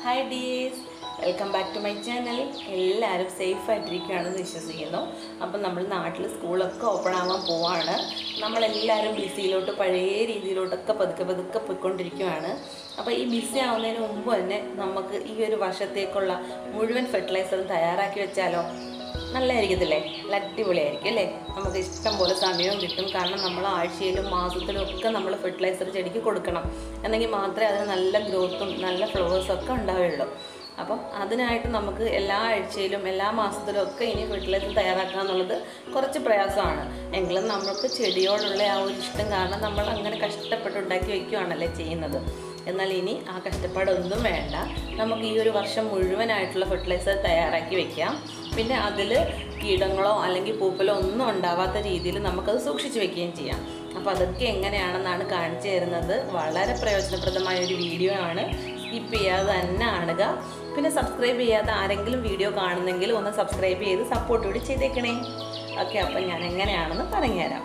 hi dears welcome back to my channel എല്ലാവരും safe ആയിട്ടിരിക്കുകയാണെന്ന് വിശ്വസിക്കുന്നു അപ്പം നമ്മൾ നാട്ടിൽ സ്കൂളൊക്കെ ഓപ്പൺ ആവാൻ പോവാണ് നമ്മളെല്ലാവരും ബിസിയിലോട്ട് പഴയ രീതിയിലോട്ടൊക്കെ പതുക്കെ പതുക്കെ പോയിക്കൊണ്ടിരിക്കുകയാണ് അപ്പോൾ ഈ ബിസി ആവുന്നതിന് മുമ്പ് തന്നെ നമുക്ക് ഈ ഒരു വർഷത്തേക്കുള്ള മുഴുവൻ ഫെർട്ടിലൈസറും തയ്യാറാക്കി വെച്ചാലോ നല്ലതായിരിക്കത്തില്ലേ നല്ല അടിപൊളിയായിരിക്കും അല്ലേ നമുക്ക് ഇഷ്ടം പോലെ സമയവും കിട്ടും കാരണം നമ്മൾ ആഴ്ചയിലും മാസത്തിലും ഒക്കെ നമ്മൾ ഫെർട്ടിലൈസർ ചെടിക്ക് കൊടുക്കണം എന്നെങ്കിൽ മാത്രമേ അതിന് നല്ല ഗ്രോത്തും നല്ല ഫ്ലവേഴ്സും ഒക്കെ ഉണ്ടാവുകയുള്ളൂ അപ്പം അതിനായിട്ട് നമുക്ക് എല്ലാ ആഴ്ചയിലും എല്ലാ മാസത്തിലും ഒക്കെ ഇനി ഫെർട്ടിലൈസർ തയ്യാറാക്കുക എന്നുള്ളത് കുറച്ച് പ്രയാസമാണ് എങ്കിലും നമുക്ക് ചെടിയോടുള്ള ആ ഒരു ഇഷ്ടം കാരണം നമ്മൾ അങ്ങനെ കഷ്ടപ്പെട്ട് ഉണ്ടാക്കി വയ്ക്കുകയാണല്ലേ ചെയ്യുന്നത് എന്നാൽ ഇനി ആ കഷ്ടപ്പാടൊന്നും വേണ്ട നമുക്ക് ഈ ഒരു വർഷം മുഴുവനായിട്ടുള്ള ഫെർട്ടിലൈസർ തയ്യാറാക്കി വെക്കാം പിന്നെ അതിൽ കീടങ്ങളോ അല്ലെങ്കിൽ പൂപ്പലോ ഒന്നും ഉണ്ടാവാത്ത രീതിയിൽ നമുക്കത് സൂക്ഷിച്ച് വെക്കുകയും ചെയ്യാം അപ്പോൾ അതൊക്കെ എങ്ങനെയാണെന്നാണ് കാണിച്ചു തരുന്നത് വളരെ പ്രയോജനപ്രദമായ ഒരു വീഡിയോ ആണ് സ്കിപ്പ് ചെയ്യാതെ തന്നെ കാണുക പിന്നെ സബ്സ്ക്രൈബ് ചെയ്യാതെ ആരെങ്കിലും വീഡിയോ കാണുന്നെങ്കിൽ ഒന്ന് സബ്സ്ക്രൈബ് ചെയ്ത് സപ്പോർട്ട് കൂടി ചെയ്തേക്കണേ ഓക്കെ അപ്പം ഞാൻ എങ്ങനെയാണെന്ന് പറഞ്ഞുതരാം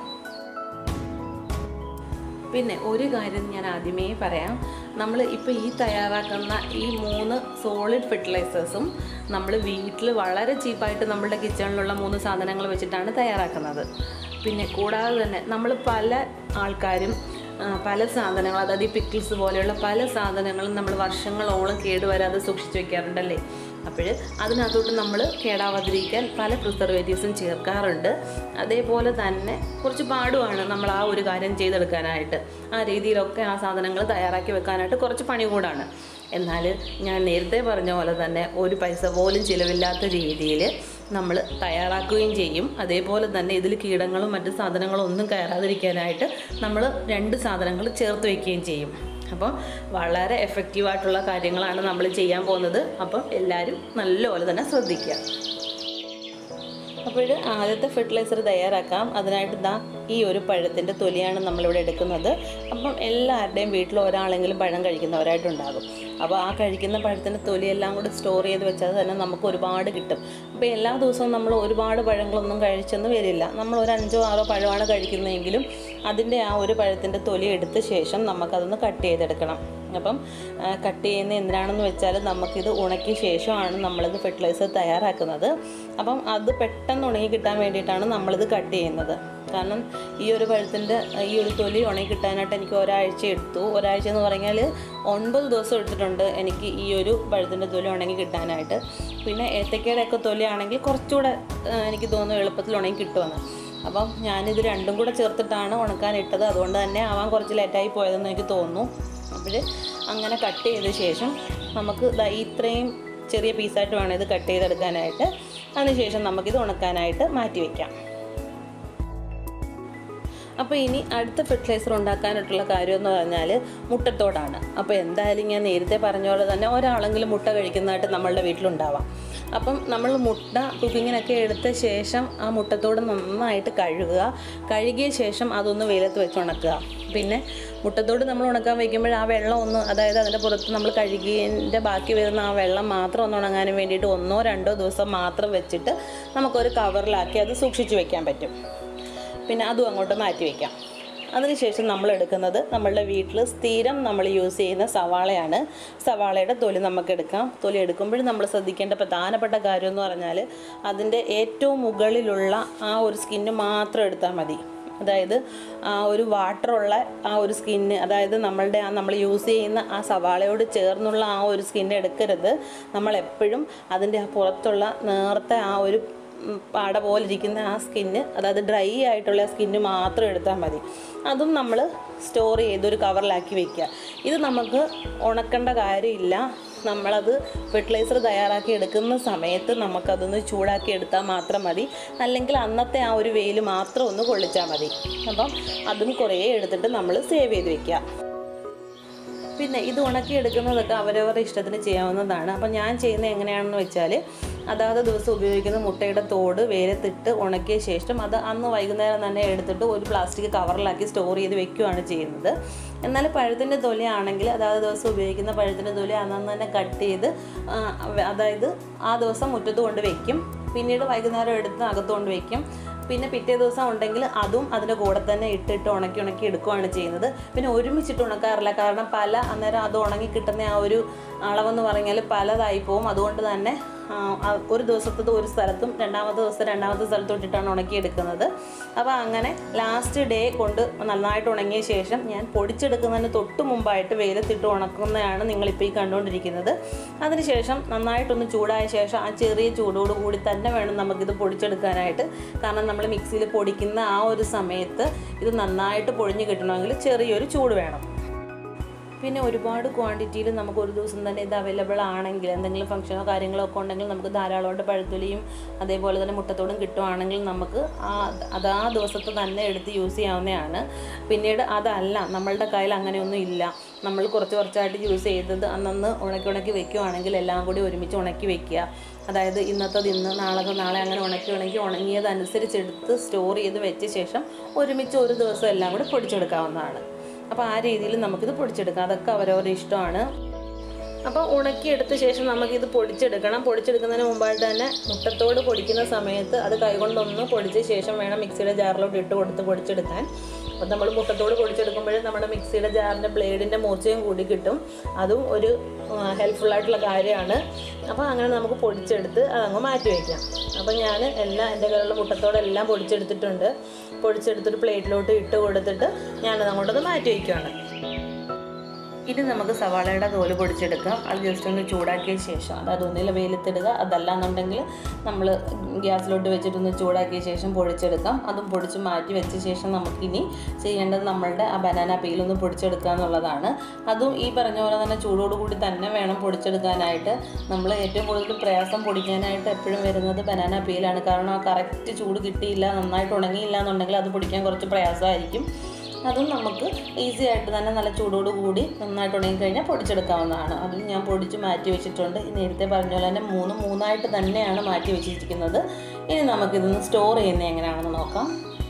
പിന്നെ ഒരു കാര്യം ഞാൻ ആദ്യമേ പറയാം നമ്മൾ ഇപ്പോൾ ഈ തയ്യാറാക്കുന്ന ഈ മൂന്ന് സോളിഡ് ഫെർട്ടിലൈസേഴ്സും നമ്മൾ വീട്ടിൽ വളരെ ചീപ്പായിട്ട് നമ്മളുടെ കിച്ചണിലുള്ള മൂന്ന് സാധനങ്ങൾ വെച്ചിട്ടാണ് തയ്യാറാക്കുന്നത് പിന്നെ കൂടാതെ തന്നെ നമ്മൾ പല ആൾക്കാരും ആ, പല സാധനങ്ങൾ അതായത് ഈ പിക്കിൾസ് പോലെയുള്ള പല സാധനങ്ങളും നമ്മൾ വർഷങ്ങളോളം കേടുവരാതെ സൂക്ഷിച്ചു വെക്കാറുണ്ടല്ലേ അപ്പോൾ അതിനകത്തോട്ട് നമ്മൾ കേടാവാതിരിക്കാൻ പല പ്രിസർവേറ്റീവ്സും ചേർക്കാറുണ്ട് അതേപോലെ തന്നെ കുറച്ച് പാടുമാണ് നമ്മൾ ആ ഒരു കാര്യം ചെയ്തെടുക്കാനായിട്ട് ആ രീതിയിലൊക്കെ ആ സാധനങ്ങൾ തയ്യാറാക്കി വെക്കാനായിട്ട് കുറച്ച് പണി കൂടാണ് എന്നാൽ ഞാൻ നേരത്തെ പറഞ്ഞ പോലെ തന്നെ ഒരു പൈസ പോലും ചിലവില്ലാത്ത രീതിയിൽ നമ്മൾ തയ്യാറാക്കുകയും ചെയ്യും അതേപോലെ തന്നെ ഇതിൽ കീടങ്ങളും മറ്റു സാധനങ്ങളും ഒന്നും കയറാതിരിക്കാനായിട്ട് നമ്മൾ രണ്ട് സാധനങ്ങൾ ചേർത്ത് വയ്ക്കുകയും ചെയ്യും അപ്പം വളരെ എഫക്റ്റീവായിട്ടുള്ള കാര്യങ്ങളാണ് നമ്മൾ ചെയ്യാൻ പോകുന്നത് അപ്പം എല്ലാവരും നല്ലപോലെ തന്നെ ശ്രദ്ധിക്കുക അപ്പോൾ ആദ്യത്തെ ഫെർട്ടിലൈസർ തയ്യാറാക്കാം അതിനായിട്ട് ഇതാ ഈ ഒരു പഴത്തിൻ്റെ തൊലിയാണ് നമ്മളിവിടെ എടുക്കുന്നത് അപ്പം എല്ലാവരുടെയും വീട്ടിൽ ഒരാളെങ്കിലും പഴം കഴിക്കുന്നവരായിട്ടുണ്ടാകും അപ്പോൾ ആ കഴിക്കുന്ന പഴത്തിൻ്റെ തൊലിയെല്ലാം കൂടി സ്റ്റോർ ചെയ്ത് വെച്ചാൽ തന്നെ നമുക്ക് ഒരുപാട് കിട്ടും അപ്പോൾ എല്ലാ ദിവസവും നമ്മൾ ഒരുപാട് പഴങ്ങളൊന്നും കഴിച്ചെന്ന് വരില്ല നമ്മൾ ഒരു അഞ്ചോ ആറോ പഴമാണ് കഴിക്കുന്നതെങ്കിലും അതിൻ്റെ ആ ഒരു പഴത്തിൻ്റെ തൊലി എടുത്ത ശേഷം നമുക്കതൊന്ന് കട്ട് ചെയ്തെടുക്കണം അപ്പം കട്ട് ചെയ്യുന്ന എന്തിനാണെന്ന് വെച്ചാൽ നമുക്കിത് ഉണക്കിയ ശേഷമാണ് നമ്മളിത് ഫെർട്ടിലൈസർ തയ്യാറാക്കുന്നത് അപ്പം അത് പെട്ടെന്ന് ഉണങ്ങി കിട്ടാൻ വേണ്ടിയിട്ടാണ് നമ്മളിത് കട്ട് ചെയ്യുന്നത് കാരണം ഈ ഒരു പഴത്തിൻ്റെ ഈ ഒരു തൊലി ഉണങ്ങി കിട്ടാനായിട്ട് എനിക്ക് ഒരാഴ്ച എടുത്തു ഒരാഴ്ച എന്ന് പറഞ്ഞാൽ ഒൻപത് ദിവസം എടുത്തിട്ടുണ്ട് എനിക്ക് ഈ ഒരു പഴത്തിൻ്റെ തൊലി ഉണങ്ങി കിട്ടാനായിട്ട് പിന്നെ ഏത്തക്കയുടെ ഒക്കെ തൊലിയാണെങ്കിൽ കുറച്ചുകൂടെ ആ, എനിക്ക് തോന്നുന്നു എളുപ്പത്തിൽ ഉണങ്ങി കിട്ടുമെന്ന് അപ്പം ഞാനിത് രണ്ടും കൂടെ ചേർത്തിട്ടാണ് ഉണക്കാൻ ഇട്ടത് അതുകൊണ്ട് തന്നെ ആവാൻ കുറച്ച് ലേറ്റായി പോയതെന്ന് എനിക്ക് തോന്നുന്നു അപ്പോൾ അങ്ങനെ കട്ട് ചെയ്ത ശേഷം നമുക്ക് ദാ ഇത്രയും ചെറിയ പീസായിട്ട് വേണം ഇത് കട്ട് ചെയ്തെടുക്കാനായിട്ട് അതിനുശേഷം നമുക്കിത് ഉണക്കാനായിട്ട് മാറ്റി വയ്ക്കാം അപ്പോൾ ഇനി അടുത്ത ഫെർട്ടിലൈസർ ഉണ്ടാക്കാനായിട്ടുള്ള കാര്യം എന്ന് പറഞ്ഞാൽ മുട്ടത്തോടാണ് അപ്പോൾ എന്തായാലും ഞാൻ നേരത്തെ പറഞ്ഞ പോലെ തന്നെ ഒരാളെങ്കിലും മുട്ട കഴിക്കുന്നതായിട്ട് നമ്മളുടെ വീട്ടിലുണ്ടാവാം അപ്പം നമ്മൾ മുട്ട കുക്കിങ്ങിനൊക്കെ എടുത്ത ശേഷം ആ മുട്ടത്തോട് നന്നായിട്ട് കഴുകുക കഴുകിയ ശേഷം അതൊന്ന് വെയിലത്ത് വെച്ച് ഉണക്കുക പിന്നെ മുട്ടത്തോട് നമ്മൾ ഉണക്കാൻ വയ്ക്കുമ്പോൾ ആ വെള്ളം ഒന്ന് അതായത് അതിൻ്റെ പുറത്ത് നമ്മൾ കഴുകിയതിൻ്റെ ബാക്കി വരുന്ന ആ വെള്ളം മാത്രം ഒന്ന് ഉണങ്ങാനും വേണ്ടിയിട്ട് ഒന്നോ രണ്ടോ ദിവസം മാത്രം വെച്ചിട്ട് നമുക്കൊരു കവറിലാക്കി അത് സൂക്ഷിച്ച് വെക്കാൻ പറ്റും പിന്നെ അതും അങ്ങോട്ട് മാറ്റി വയ്ക്കാം അതിനുശേഷം നമ്മൾ എടുക്കുന്നത് നമ്മളുടെ വീട്ടിൽ സ്ഥിരം നമ്മൾ യൂസ് ചെയ്യുന്ന സവാളയാണ് സവാളയുടെ തൊലി നമുക്ക് എടുക്കാം തൊലി എടുക്കുമ്പോഴും നമ്മൾ ശ്രദ്ധിക്കേണ്ട പ്രധാനപ്പെട്ട കാര്യം എന്ന് പറഞ്ഞാൽ അതിൻ്റെ ഏറ്റവും മുകളിലുള്ള ആ ഒരു സ്കിന്ന് മാത്രം എടുത്താൽ മതി അതായത് ആ ഒരു വാട്ടറുള്ള ആ ഒരു സ്കിന്ന് അതായത് നമ്മളുടെ ആ നമ്മൾ യൂസ് ചെയ്യുന്ന ആ സവാളയോട് ചേർന്നുള്ള ആ ഒരു സ്കിന്ന് എടുക്കരുത് നമ്മൾ എപ്പോഴും അതിൻ്റെ ആ പുറത്തുള്ള നേർത്ത ആ ഒരു ഉം, പാട പോലെ ഇരിക്കുന്ന ആ സ്കിന്ന് അതായത് ഡ്രൈ ആയിട്ടുള്ള സ്കിന്ന് മാത്രം എടുത്താൽ മതി അതും നമ്മൾ സ്റ്റോർ ചെയ്ത് ഒരു കവറിലാക്കി വെക്കുക ഇത് നമുക്ക് ഉണക്കേണ്ട കാര്യമില്ല നമ്മളത് ഫെർട്ടിലൈസർ തയ്യാറാക്കി എടുക്കുന്ന സമയത്ത് നമുക്കതൊന്ന് ചൂടാക്കി എടുത്താൽ മാത്രം മതി അല്ലെങ്കിൽ അന്നത്തെ ആ ഒരു വെയിൽ മാത്രം ഒന്ന് കൊള്ളിച്ചാൽ മതി അപ്പം അതും കുറേ എടുത്തിട്ട് നമ്മൾ സേവ് ചെയ്ത് വെക്കുക പിന്നെ ഇത് ഉണക്കിയെടുക്കുന്നതൊക്കെ അവരവരുടെ ഇഷ്ടത്തിന് ചെയ്യാവുന്നതാണ് അപ്പം ഞാൻ ചെയ്യുന്നത് എങ്ങനെയാണെന്ന് വെച്ചാൽ അതാത് ദിവസം ഉപയോഗിക്കുന്ന മുട്ടയുടെ തോട് വേരത്തിട്ട് ഉണക്കിയ ശേഷം അത് അന്ന് വൈകുന്നേരം തന്നെ എടുത്തിട്ട് ഒരു പ്ലാസ്റ്റിക് കവറിലാക്കി സ്റ്റോർ ചെയ്ത് വെക്കുകയാണ് ചെയ്യുന്നത് എന്നാൽ പഴത്തിൻ്റെ തൊലിയാണെങ്കിൽ അതാത് ദിവസം ഉപയോഗിക്കുന്ന പഴത്തിൻ്റെ തൊലി അന്നു തന്നെ കട്ട് ചെയ്ത് ആ, അതായത് ആ ദിവസം മുറ്റത്ത് കൊണ്ട് വെക്കും പിന്നീട് വൈകുന്നേരം എടുത്ത് അകത്ത് കൊണ്ട് വെക്കും പിന്നെ പിറ്റേ ദിവസം ഉണ്ടെങ്കിൽ അതും അതിൻ്റെ കൂടെ തന്നെ ഇട്ടിട്ട് ഉണക്കി ഉണക്കി എടുക്കുകയാണ് ചെയ്യുന്നത് പിന്നെ ഒരുമിച്ചിട്ട് ഉണക്കാറില്ല കാരണം പല അന്നേരം അത് ഉണങ്ങി കിട്ടുന്ന ആ ഒരു അളവെന്ന് പറഞ്ഞാൽ പലതായി പോവും അതുകൊണ്ട് തന്നെ ആ, ആ, ഒരു ദിവസത്തത് ഒരു സ്ഥലത്തും രണ്ടാമത്തെ ദിവസം രണ്ടാമത്തെ സ്ഥലത്തും ഇട്ടിട്ടാണ് ഉണക്കിയെടുക്കുന്നത് അപ്പോൾ അങ്ങനെ ലാസ്റ്റ് ഡേ കൊണ്ട് നന്നായിട്ട് ഉണങ്ങിയ ശേഷം ഞാൻ പൊടിച്ചെടുക്കുന്നതിന് തൊട്ട് മുമ്പായിട്ട് വെയിലത്തിട്ട് ഉണക്കുന്നതാണ് നിങ്ങളിപ്പോൾ ഈ കണ്ടുകൊണ്ടിരിക്കുന്നത് അതിനുശേഷം നന്നായിട്ടൊന്ന് ചൂടായ ശേഷം ആ ചെറിയ ചൂടോട് കൂടി തന്നെ വേണം നമുക്കിത് പൊടിച്ചെടുക്കാനായിട്ട് കാരണം നമ്മൾ മിക്സിയിൽ പൊടിക്കുന്ന ആ ഒരു സമയത്ത് ഇത് നന്നായിട്ട് പൊഴിഞ്ഞ് കിട്ടണമെങ്കിൽ ചെറിയൊരു ചൂട് വേണം പിന്നെ ഒരുപാട് ക്വാണ്ടിറ്റിയിൽ നമുക്ക് ഒരു ദിവസം തന്നെ ഇത് അവൈലബിൾ ആണെങ്കിൽ എന്തെങ്കിലും ഫംഗ്ഷനോ കാര്യങ്ങളോ ഒക്കെ ഉണ്ടെങ്കിൽ നമുക്ക് ധാരാളമായിട്ട് പഴുത്തൊലിയും അതേപോലെ തന്നെ മുട്ടത്തോടും കിട്ടുവാണെങ്കിൽ നമുക്ക് ആ അത് ആ ദിവസത്തെ തന്നെ എടുത്ത് യൂസ് ചെയ്യാവുന്നതാണ് പിന്നീട് അതല്ല നമ്മളുടെ കയ്യിൽ അങ്ങനെയൊന്നും ഇല്ല നമ്മൾ കുറച്ച് കുറച്ചായിട്ട് യൂസ് ചെയ്തത് അന്നന്ന് ഉണക്കി ഉണക്കി വെക്കുകയാണെങ്കിൽ എല്ലാം കൂടി ഒരുമിച്ച് ഉണക്കി വെക്കുക അതായത് ഇന്നത്തത് ഇന്ന് നാളെ നാളെ അങ്ങനെ ഉണക്കി ഉണക്കി ഉണങ്ങിയതനുസരിച്ച് എടുത്ത് സ്റ്റോർ ചെയ്ത് വെച്ച ശേഷം ഒരുമിച്ച് ഒരു ദിവസം എല്ലാം കൂടി പൊടിച്ചെടുക്കാവുന്നതാണ് അപ്പോൾ ആ രീതിയിൽ നമുക്കിത് പൊടിച്ചെടുക്കാം അതൊക്കെ അവരവരുടെ ഇഷ്ടമാണ് അപ്പോൾ ഉണക്കിയെടുത്ത ശേഷം നമുക്കിത് പൊടിച്ചെടുക്കണം പൊടിച്ചെടുക്കുന്നതിന് മുമ്പായിട്ട് തന്നെ മുട്ടത്തോട് പൊടിക്കുന്ന സമയത്ത് അത് കൈകൊണ്ടൊന്ന് പൊടിച്ച ശേഷം വേണം മിക്സിയുടെ ജാറിലോട്ട് ഇട്ട് കൊടുത്ത് പൊടിച്ചെടുക്കാൻ അപ്പോൾ നമ്മൾ മുട്ടത്തോട് പൊടിച്ചെടുക്കുമ്പോൾ നമ്മുടെ മിക്സിയുടെ ജാറിൻ്റെ ബ്ലേഡിൻ്റെ മൂർച്ചയും കൂടി കിട്ടും അതും ഒരു ഹെൽപ്ഫുൾ ആയിട്ടുള്ള കാര്യമാണ് അപ്പോൾ അങ്ങനെ നമുക്ക് പൊടിച്ചെടുത്ത് അതങ്ങ് മാറ്റി വയ്ക്കാം അപ്പോൾ ഞാൻ എല്ലാം എൻ്റെ കയ്യിലുള്ള മുട്ടത്തോടെല്ലാം പൊടിച്ചെടുത്തിട്ടുണ്ട് പൊടിച്ചെടുത്തിട്ട് പ്ലേറ്റിലോട്ട് ഇട്ട് കൊടുത്തിട്ട് ഞാനത് അങ്ങോട്ടത് മാറ്റി വയ്ക്കുകയാണ് ഇനി നമുക്ക് സവാളയുടെ തോല് പൊടിച്ചെടുക്കാം അത് ജസ്റ്റ് ഒന്ന് ചൂടാക്കിയ ശേഷം അതായത് ഒന്നിൽ വെയിലത്തിടുക അതല്ല എന്നുണ്ടെങ്കിൽ നമ്മൾ ഗ്യാസിലോട്ട് വെച്ചിട്ടൊന്ന് ചൂടാക്കിയ ശേഷം പൊടിച്ചെടുക്കാം അതും പൊടിച്ച് മാറ്റി വെച്ച ശേഷം നമുക്കിനി ചെയ്യേണ്ടത് നമ്മളുടെ ആ ബനാന പീലൊന്ന് പൊടിച്ചെടുക്കുക എന്നുള്ളതാണ് അതും ഈ പറഞ്ഞ പോലെ തന്നെ ചൂടോട് കൂടി തന്നെ വേണം പൊടിച്ചെടുക്കാനായിട്ട് നമ്മൾ ഏറ്റവും കൂടുതൽ പ്രയാസം പൊടിക്കാനായിട്ട് എപ്പോഴും വരുന്നത് ബനാന പീലാണ് കാരണം ആ കറക്റ്റ് ചൂട് കിട്ടിയില്ല നന്നായിട്ട് ഉണങ്ങിയില്ല എന്നുണ്ടെങ്കിൽ അത് പൊടിക്കാൻ കുറച്ച് പ്രയാസമായിരിക്കും അതും നമുക്ക് ഈസി ആയിട്ട് തന്നെ നല്ല ചൂടോട് കൂടി നന്നായിട്ട് ഉണങ്ങി കഴിഞ്ഞാൽ പൊടിച്ചെടുക്കാവുന്നതാണ് അതും ഞാൻ പൊടിച്ച് മാറ്റി വെച്ചിട്ടുണ്ട് ഈ നേരത്തെ പറഞ്ഞ പോലെ തന്നെ മൂന്ന് മൂന്നായിട്ട് തന്നെയാണ് മാറ്റി വെച്ചിരിക്കുന്നത് ഇനി നമുക്കിതൊന്ന് സ്റ്റോർ ചെയ്യുന്നത് എങ്ങനെയാണെന്ന് നോക്കാം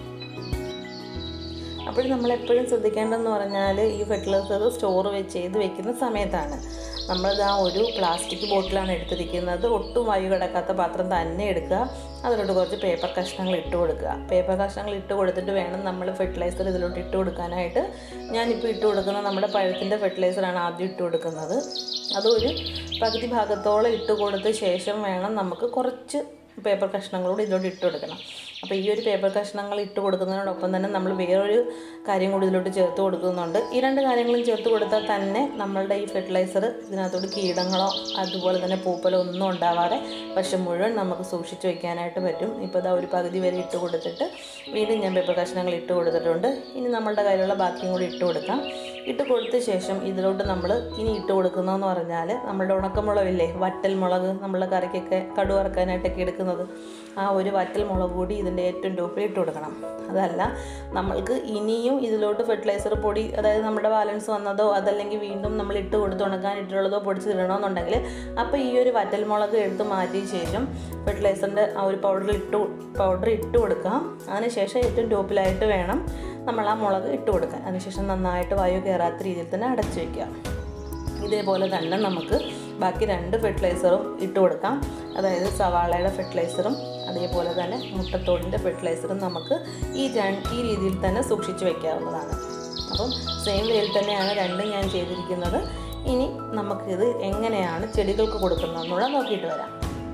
അപ്പോൾ നമ്മൾ എപ്പോഴും ശ്രദ്ധിക്കേണ്ടതെന്ന് പറഞ്ഞാൽ ഈ ഫെർട്ടിലൈസർ സ്റ്റോർ വെച്ച് ചെയ്ത് വെക്കുന്ന സമയത്താണ് നമ്മളിത് ആ ഒരു പ്ലാസ്റ്റിക് ബോട്ടിലാണ് എടുത്തിരിക്കുന്നത് ഒട്ടും വായു കിടക്കാത്ത പാത്രം തന്നെ എടുക്കുക അതിലോട്ട് കുറച്ച് പേപ്പർ കഷ്ണങ്ങൾ ഇട്ട് കൊടുക്കുക പേപ്പർ കഷ്ണങ്ങൾ ഇട്ട് കൊടുത്തിട്ട് വേണം നമ്മൾ ഫെർട്ടിലൈസർ ഇതിലോട്ട് ഇട്ട് കൊടുക്കാനായിട്ട് ഞാനിപ്പോൾ ഇട്ട് കൊടുക്കുന്നത് നമ്മുടെ പഴത്തിൻ്റെ ഫെർട്ടിലൈസറാണ് ആദ്യം ഇട്ട് കൊടുക്കുന്നത് അതൊരു പകുതി ഭാഗത്തോളം ഇട്ട് കൊടുത്ത ശേഷം വേണം നമുക്ക് കുറച്ച് പേപ്പർ കഷ്ണങ്ങളോട് ഇതിലോട്ട് ഇട്ട് കൊടുക്കണം അപ്പോൾ ഈ ഒരു പേപ്പർ കഷ്ണങ്ങൾ ഇട്ട് കൊടുക്കുന്നതിനോടൊപ്പം തന്നെ നമ്മൾ വേറൊരു കാര്യം കൂടി ഇതിലോട്ട് ചേർത്ത് കൊടുക്കുന്നുണ്ട് ഈ രണ്ട് കാര്യങ്ങളും ചേർത്ത് കൊടുത്താൽ തന്നെ നമ്മളുടെ ഈ ഫെർട്ടിലൈസർ ഇതിനകത്തോട്ട് കീടങ്ങളോ അതുപോലെ തന്നെ പൂപ്പലോ ഒന്നും ഉണ്ടാവാതെ പക്ഷെ മുഴുവൻ നമുക്ക് സൂക്ഷിച്ച് വെക്കാനായിട്ട് പറ്റും ഇപ്പോൾ ഇതാ ഒരു പകുതി വരെ ഇട്ട് കൊടുത്തിട്ട് വീണ്ടും ഞാൻ പേപ്പർ കഷ്ണങ്ങൾ ഇട്ട് കൊടുത്തിട്ടുണ്ട് ഇനി നമ്മളുടെ കയ്യിലുള്ള ബാക്കിയും കൂടി ഇട്ട് കൊടുക്കാം ഇട്ട് കൊടുത്ത ശേഷം ഇതിലോട്ട് നമ്മൾ ഇനി ഇട്ട് കൊടുക്കുന്നതെന്ന് പറഞ്ഞാൽ നമ്മുടെ ഉണക്കമുളകില്ലേ വറ്റൽ മുളക് നമ്മളെ കറിക്കൊക്കെ കടു വറക്കാനായിട്ടൊക്കെ എടുക്കുന്നത് ആ ഒരു വറ്റൽ മുളക് കൂടി ഇതിൻ്റെ ഏറ്റവും ടോപ്പിൽ ഇട്ട് കൊടുക്കണം അതല്ല നമ്മൾക്ക് ഇനിയും ഇതിലോട്ട് ഫെർട്ടിലൈസർ പൊടി അതായത് നമ്മുടെ ബാലൻസ് വന്നതോ അതല്ലെങ്കിൽ വീണ്ടും നമ്മൾ ഇട്ട് കൊടുത്ത് ഉണക്കാൻ ഇട്ടുള്ളതോ പൊടിച്ചിടണമെന്നുണ്ടെങ്കിൽ അപ്പോൾ ഈ ഒരു വറ്റൽ മുളക് എടുത്ത് മാറ്റിയ ശേഷം ഫെർട്ടിലൈസറിൻ്റെ ആ ഒരു പൗഡർ ഇട്ട് പൗഡർ ഇട്ട് കൊടുക്കാം അതിനുശേഷം ഏറ്റവും ടോപ്പിലായിട്ട് വേണം നമ്മൾ ആ മുളക് ഇട്ട് കൊടുക്കാൻ അതിനുശേഷം നന്നായിട്ട് വായു കയറാത്ത രീതിയിൽ തന്നെ അടച്ചു വയ്ക്കുക ഇതേപോലെ തന്നെ നമുക്ക് ബാക്കി രണ്ട് ഫെർട്ടിലൈസറും ഇട്ട് കൊടുക്കാം അതായത് സവാളയുടെ ഫെർട്ടിലൈസറും അതേപോലെ തന്നെ മുട്ടത്തോടിൻ്റെ ഫെർട്ടിലൈസറും നമുക്ക് ഈ ര- ഈ രീതിയിൽ തന്നെ സൂക്ഷിച്ച് വെക്കാവുന്നതാണ് അപ്പം സെയിം വേയിൽ തന്നെയാണ് രണ്ടും ഞാൻ ചെയ്തിരിക്കുന്നത് ഇനി നമുക്കിത് എങ്ങനെയാണ് ചെടികൾക്ക് കൊടുക്കുന്നതെന്നുള്ള നോക്കിയിട്ട് വരാം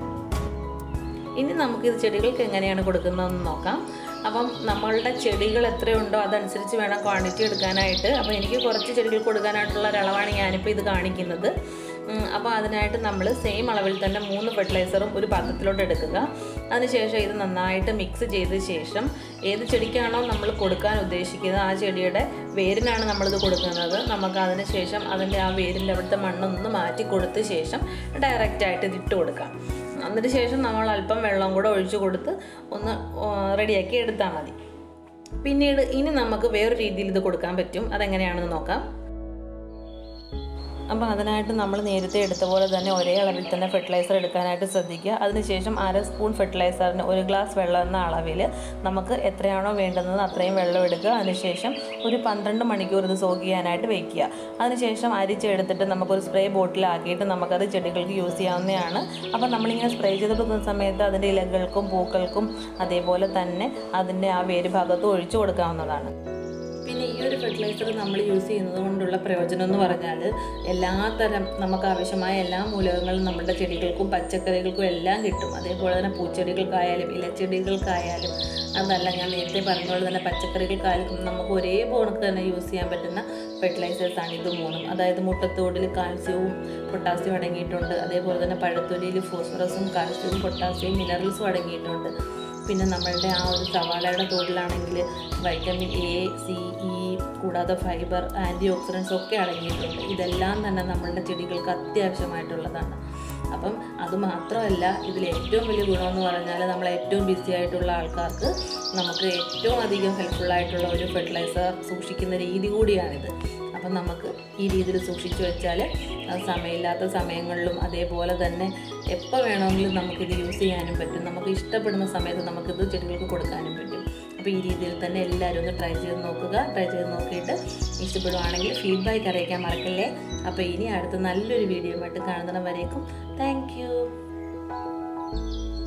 ഇനി നമുക്കിത് ചെടികൾക്ക് എങ്ങനെയാണ് കൊടുക്കുന്നതെന്ന് നോക്കാം അപ്പം നമ്മളുടെ ചെടികൾ എത്രയുണ്ടോ അതനുസരിച്ച് വേണം ക്വാണ്ടിറ്റി എടുക്കാനായിട്ട് അപ്പോൾ എനിക്ക് കുറച്ച് ചെടികൾ കൊടുക്കാനായിട്ടുള്ള ഒരളവാണ് ഞാനിപ്പോൾ ഇത് കാണിക്കുന്നത് ഉം, അപ്പോൾ അതിനായിട്ട് നമ്മൾ സെയിം അളവിൽ തന്നെ മൂന്ന് ഫെർട്ടിലൈസറും ഒരു പാത്രത്തിലോട്ട് എടുക്കുക അതിനുശേഷം ഇത് നന്നായിട്ട് മിക്സ് ചെയ്ത ശേഷം ഏത് ചെടിക്കാണോ നമ്മൾ കൊടുക്കാൻ ഉദ്ദേശിക്കുന്നത് ആ ചെടിയുടെ വേരിനാണ് നമ്മളിത് കൊടുക്കുന്നത് നമുക്ക് അതിന് ശേഷം അതിൻ്റെ ആ വേരിൻ്റെ അവിടുത്തെ മണ്ണൊന്ന് മാറ്റി കൊടുത്ത ശേഷം ഡയറക്റ്റായിട്ട് ഇത് ഇട്ട് കൊടുക്കാം അതിന് ശേഷം നമ്മൾ അല്പം വെള്ളം കൂടെ ഒഴിച്ചു കൊടുത്ത് ഒന്ന് റെഡിയാക്കി എടുത്താൽ മതി പിന്നീട് ഇനി നമുക്ക് വേറൊരു രീതിയിൽ ഇത് കൊടുക്കാൻ പറ്റും അതെങ്ങനെയാണെന്ന് നോക്കാം അപ്പോൾ അതിനായിട്ട് നമ്മൾ നേരത്തെ എടുത്ത പോലെ തന്നെ ഒരേ അളവിൽ തന്നെ ഫെർട്ടിലൈസർ എടുക്കാനായിട്ട് ശ്രദ്ധിക്കുക അതിനുശേഷം അര സ്പൂൺ ഫെർട്ടിലൈസറിന് ഒരു ഗ്ലാസ് വെള്ളം എന്ന അളവിൽ നമുക്ക് എത്രയാണോ വേണ്ടുന്നത് അത്രയും വെള്ളം എടുക്കുക അതിനുശേഷം ഒരു പന്ത്രണ്ട് മണിക്കൂർ ഇത് സോക്ക് ചെയ്യാനായിട്ട് വയ്ക്കുക അതിനുശേഷം അരിച്ചെടുത്തിട്ട് നമുക്കൊരു സ്പ്രേ ബോട്ടിലാക്കിയിട്ട് നമുക്കത് ചെടികൾക്ക് യൂസ് ചെയ്യാവുന്നതാണ് അപ്പോൾ നമ്മളിങ്ങനെ സ്പ്രേ ചെയ്ത് കൊടുക്കുന്ന സമയത്ത് അതിൻ്റെ ഇലകൾക്കും പൂക്കൾക്കും അതേപോലെ തന്നെ അതിൻ്റെ ആ വേര് ഭാഗത്തും ഒഴിച്ചു കൊടുക്കാവുന്നതാണ് പിന്നെ ഈ ഒരു ഫെർട്ടിലൈസർ നമ്മൾ യൂസ് ചെയ്യുന്നത് കൊണ്ടുള്ള പ്രയോജനം എന്ന് പറഞ്ഞാൽ എല്ലാ തരം നമുക്ക് ആവശ്യമായ എല്ലാ മൂലകങ്ങളും നമ്മുടെ ചെടികൾക്കും പച്ചക്കറികൾക്കും എല്ലാം കിട്ടും അതേപോലെ തന്നെ പൂച്ചെടികൾക്കായാലും ഇലച്ചെടികൾക്കായാലും അതല്ല ഞാൻ നേരത്തെ പറഞ്ഞ പോലെ തന്നെ പച്ചക്കറികൾക്കായാലും നമുക്ക് ഒരേ പോണക്ക് തന്നെ യൂസ് ചെയ്യാൻ പറ്റുന്ന ഫെർട്ടിലൈസേഴ്സാണ് ഇത് മൂന്നും അതായത് മുട്ടത്തോടിൽ കാൽസ്യവും പൊട്ടാസ്യവും അടങ്ങിയിട്ടുണ്ട് അതേപോലെ തന്നെ പഴത്തൊലിയിൽ ഫോസ്ഫറസും കാൽസ്യവും പൊട്ടാസ്യവും മിനറൽസും അടങ്ങിയിട്ടുണ്ട് പിന്നെ നമ്മളുടെ ആ ഒരു സവാളയുടെ തോടിലാണെങ്കിൽ വൈറ്റമിൻ എ സി ഇ കൂടാതെ ഫൈബർ ആൻറ്റി ഓക്സിഡൻസ് ഒക്കെ അടങ്ങിയിട്ടുണ്ട് ഇതെല്ലാം തന്നെ നമ്മളുടെ ചെടികൾക്ക് അത്യാവശ്യമായിട്ടുള്ളതാണ് അപ്പം അത് മാത്രമല്ല ഇതിൽ ഏറ്റവും വലിയ ഗുണമെന്ന് പറഞ്ഞാൽ നമ്മൾ ഏറ്റവും ബിസി ആയിട്ടുള്ള ആൾക്കാർക്ക് നമുക്ക് ഏറ്റവും അധികം ഹെൽപ്ഫുൾ ആയിട്ടുള്ള ഒരു ഫെർട്ടിലൈസർ സൂക്ഷിക്കുന്ന രീതി കൂടിയാണിത് അപ്പം നമുക്ക് ഈ രീതിയിൽ സൂക്ഷിച്ചു വെച്ചാൽ അത് സമയമില്ലാത്ത സമയങ്ങളിലും അതേപോലെ തന്നെ എപ്പോൾ വേണമെങ്കിലും നമുക്കിത് യൂസ് ചെയ്യാനും പറ്റും നമുക്ക് ഇഷ്ടപ്പെടുന്ന സമയത്ത് നമുക്കിത് ചെടികൾക്ക് കൊടുക്കാനും പറ്റും അപ്പോൾ ഈ രീതിയിൽ തന്നെ എല്ലാവരും ഒന്ന് ട്രൈ ചെയ്ത് നോക്കുക ട്രൈ ചെയ്ത് നോക്കിയിട്ട് ഇഷ്ടപ്പെടുവാണെങ്കിൽ ഫീഡ്ബാക്ക് അറിയിക്കാൻ മറക്കല്ലേ അപ്പോൾ ഇനി അടുത്ത നല്ലൊരു വീഡിയോ ആയിട്ട് കാണുന്നിടം വരേക്കും താങ്ക്